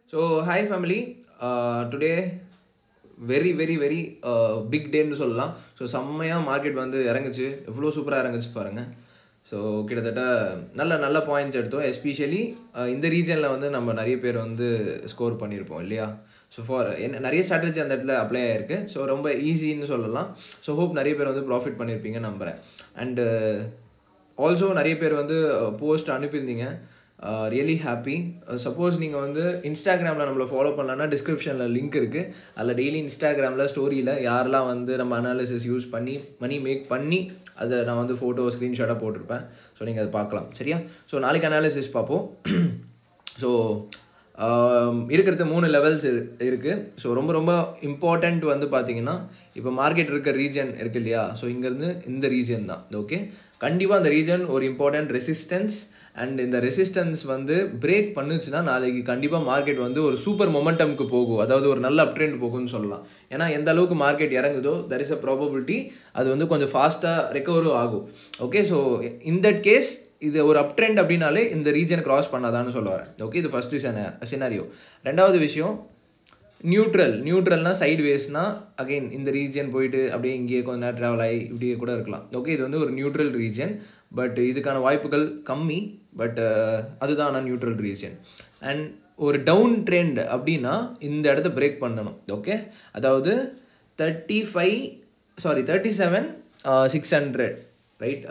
so hi family today very very very big டேன்னு சொல்லலாம் so செம்மையாக மார்க்கெட் வந்து இறங்குச்சு எவ்வளோ சூப்பராக இறங்குச்சு பாருங்கள் ஸோ கிட்டத்தட்ட நல்ல நல்ல பாயிண்ட்ஸ் எடுத்தோம் எஸ்பெஷலி இந்த ரீஜனில் வந்து நம்ம நிறைய பேர் வந்து ஸ்கோர் பண்ணியிருப்போம் இல்லையா ஸோ ஃபார் என்ன நிறைய ஸ்ட்ராட்டஜி அந்த இடத்துல அப்ளை ஆகிருக்கு ஸோ ரொம்ப ஈஸின்னு சொல்லலாம் ஸோ ஹோப் நிறைய பேர் வந்து ப்ராஃபிட் பண்ணியிருப்பீங்க நம்புகிறேன் அண்டு ஆல்சோ நிறைய பேர் வந்து போஸ்ட் அனுப்பியிருந்தீங்க ரியலி ஹாப்பி சப்போஸ் நீங்கள் வந்து இன்ஸ்டாகிராமில் நம்மளை ஃபாலோ பண்ணலன்னா டிஸ்கிரிப்ஷனில் லிங்க் இருக்குது அதில் டெய்லி இன்ஸ்டாகிராமில் ஸ்டோரியில் யாரெல்லாம் வந்து நம்ம அனாலிசிஸ் யூஸ் பண்ணி மணி மேக் பண்ணி அதை நான் வந்து ஃபோட்டோ ஸ்க்ரீன்ஷாட்டாக போட்டிருப்பேன் ஸோ நீங்கள் அதை பார்க்கலாம் சரியா ஸோ நாளைக்கு அனாலிசிஸ் பார்ப்போம் ஸோ இருக்கிறது மூணு லெவல்ஸ் இருக்குது ஸோ ரொம்ப ரொம்ப இம்பார்ட்டண்ட் வந்து பார்த்தீங்கன்னா இப்போ மார்க்கெட் இருக்க ரீஜன் இருக்கு இல்லையா ஸோ இங்கேருந்து இந்த ரீஜன் தான் ஓகே கண்டிப்பாக அந்த ரீஜன் ஒரு இம்பார்ட்டண்ட் ரெசிஸ்டன்ஸ் அண்ட் இந்த ரெசிஸ்டன்ஸ் வந்து பிரேக் பண்ணுச்சுன்னா நாளைக்கு கண்டிப்பாக மார்க்கெட் வந்து ஒரு சூப்பர் மொமெண்டம்க்கு போகும் அதாவது ஒரு நல்ல அப் ட்ரெண்ட் போகும்னு சொல்லலாம் ஏன்னா எந்த அளவுக்கு மார்க்கெட் இறங்குதோ தர் இஸ் அ ப்ராபபிலிட்டி அது வந்து கொஞ்சம் ஃபாஸ்ட்டாக ரெக்கவரும் ஆகும் okay so in that case இது ஒரு அப் ட்ரெண்ட் அப்படின்னாலே இந்த ரீஜனை கிராஸ் பண்ணாதான்னு சொல்ல வரேன் ஓகே இது ஃபஸ்ட்டு சென சினாரியோ ரெண்டாவது விஷயம் நியூட்ரல் நியூட்ரல்னா சைடு வேஸ்னா அகைன் இந்த ரீஜன் போயிட்டு அப்படியே இங்கேயே கொஞ்ச நேரம் ட்ராவல் ஆகி இப்படியே கூட இருக்கலாம் ஓகே இது வந்து ஒரு நியூட்ரல் ரீஜன் பட் இதுக்கான வாய்ப்புகள் கம்மி பட் அதுதான் ஆனால் நியூட்ரல் ரீஜன் அண்ட் ஒரு டவுன் ட்ரெண்ட் அப்படின்னா இந்த இடத்த பிரேக் பண்ணணும் ஓகே அதாவது thirty five sorry thirty seven six hundred right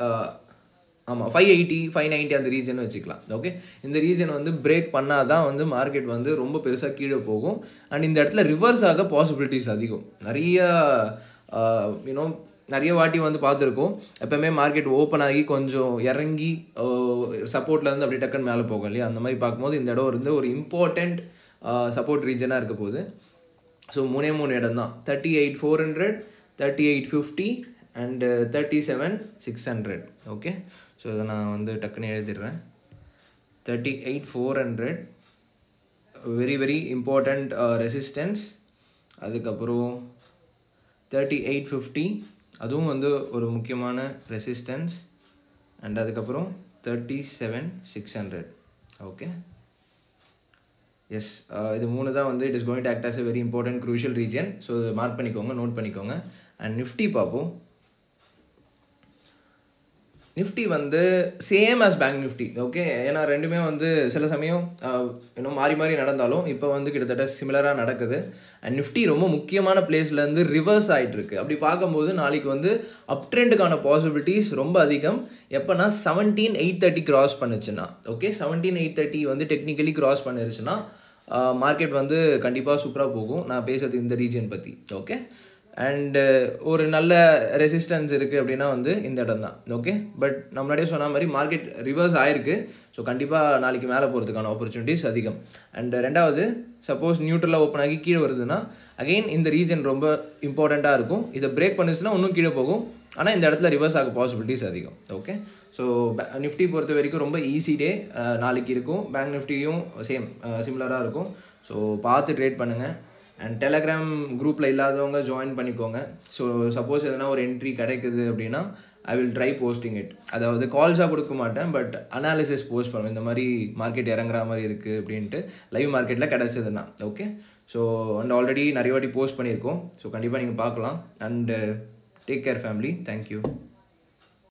ஆமாம் ஃபைவ் எயிட்டி ஃபைவ் நைன்ட்டி அந்த ரீஜன் வச்சுக்கலாம் ஓகே இந்த ரீஜன் வந்து பிரேக் பண்ணால் தான் வந்து மார்க்கெட் வந்து ரொம்ப பெருசாக கீழே போகும் அண்ட் இந்த இடத்துல ரிவர்ஸ் ஆக பாசிபிலிட்டிஸ் அதிகம் நிறைய யூனோ நிறைய வாட்டி வந்து பார்த்துருக்கோம் எப்போவுமே மார்க்கெட் ஓப்பன் ஆகி கொஞ்சம் இறங்கி சப்போர்ட்லேருந்து அப்படியே டக்குன்னு மேலே போகும் இல்லையா அந்த மாதிரி பார்க்கும்போது இந்த இடம் வந்து ஒரு இம்பார்ட்டண்ட் சப்போர்ட் ரீஜனாக இருக்க போகுது ஸோ மூணே மூணு இடம் தான் thirty eight four hundred thirty eight fifty and thirty seven six hundred okay so இதை நான் வந்து டக்குன்னு எழுதிடுறேன் thirty eight four hundred very very important resistance அதுக்கப்புறம் தேர்ட்டி எயிட் ஃபிஃப்டி அதுவும் வந்து ஒரு முக்கியமான ரெசிஸ்டன்ஸ் அண்ட் அதுக்கப்புறம் thirty seven six hundred okay yes இது மூணு தான் வந்து it is going to act as a very important crucial region so mark பண்ணிக்கோங்க நோட் பண்ணிக்கோங்க அண்ட் நிஃப்டி பார்ப்போம் நிஃப்டி வந்து same as bank Nifty okay ஏன்னா ரெண்டுமே வந்து சில சமயம் இன்னும் மாறி மாறி நடந்தாலும் இப்போ வந்து கிட்டத்தட்ட சிமிலராக நடக்குது அண்ட் நிஃப்டி ரொம்ப முக்கியமான பிளேஸ்லேருந்து ரிவர்ஸ் ஆகிட்டு இருக்கு அப்படி பார்க்கும்போது நாளைக்கு வந்து அப் ட்ரெண்டுக்கான பாசிபிலிட்டிஸ் ரொம்ப அதிகம் எப்போனா செவன்டீன் எயிட் தேர்ட்டி கிராஸ் பண்ணுச்சுன்னா ஓகே செவன்டீன் எயிட் தேர்ட்டி வந்து டெக்னிக்கலி கிராஸ் பண்ணிருச்சுன்னா மார்க்கெட் வந்து கண்டிப்பாக சூப்பராக போகும் நான் பேசுறது இந்த ரீஜன் பற்றி ஓகே அண்டு ஒரு நல்ல ரெசிஸ்டன்ஸ் இருக்குது அப்படின்னா வந்து இந்த இடம் தான் ஓகே பட் நம்ம முன்னாடியே சொன்ன மாதிரி மார்க்கெட் ரிவர்ஸ் ஆயிருக்கு ஸோ கண்டிப்பாக நாளைக்கு மேலே போகிறதுக்கான ஆப்பர்ச்சுனிட்டிஸ் அதிகம் அண்ட் ரெண்டாவது சப்போஸ் நியூட்ரலாக ஓப்பன் ஆகி கீழே வருதுன்னா அகெயின் இந்த ரீஜன் ரொம்ப இம்பார்ட்டண்ட்டாக இருக்கும் இதை பிரேக் பண்ணுச்சுன்னா இன்னும் கீழே போகும் ஆனால் இந்த இடத்துல ரிவர்ஸ் ஆக பாசிபிலிட்டிஸ் அதிகம் ஓகே ஸோ நிஃப்டி பொறுத்த வரைக்கும் ரொம்ப ஈஸி டே நாளைக்கு இருக்கும் பேங்க் நிஃப்டியும் சேம் சிமிலராக இருக்கும் ஸோ பார்த்து ட்ரேட் பண்ணுங்கள் அண்ட் டெலகிராம் குரூப்பில் இல்லாதவங்க ஜாயின் பண்ணிக்கோங்க ஸோ சப்போஸ் எதனா ஒரு என்ட்ரி கிடைக்குது அப்படின்னா I will try posting it அதாவது கால்ஸாக கொடுக்க மாட்டேன் பட் அனாலிசிஸ் போஸ்ட் பண்ணுவேன் இந்த மாதிரி மார்க்கெட் இறங்குற மாதிரி இருக்குது அப்படின்ட்டு லைவ் மார்க்கெட்டில் கிடச்சதுன்னா ஓகே ஸோ அண்ட் ஆல்ரெடி நிறைய வாட்டி போஸ்ட் பண்ணியிருக்கோம் ஸோ கண்டிப்பாக நீங்கள் பார்க்கலாம் and take care family thank you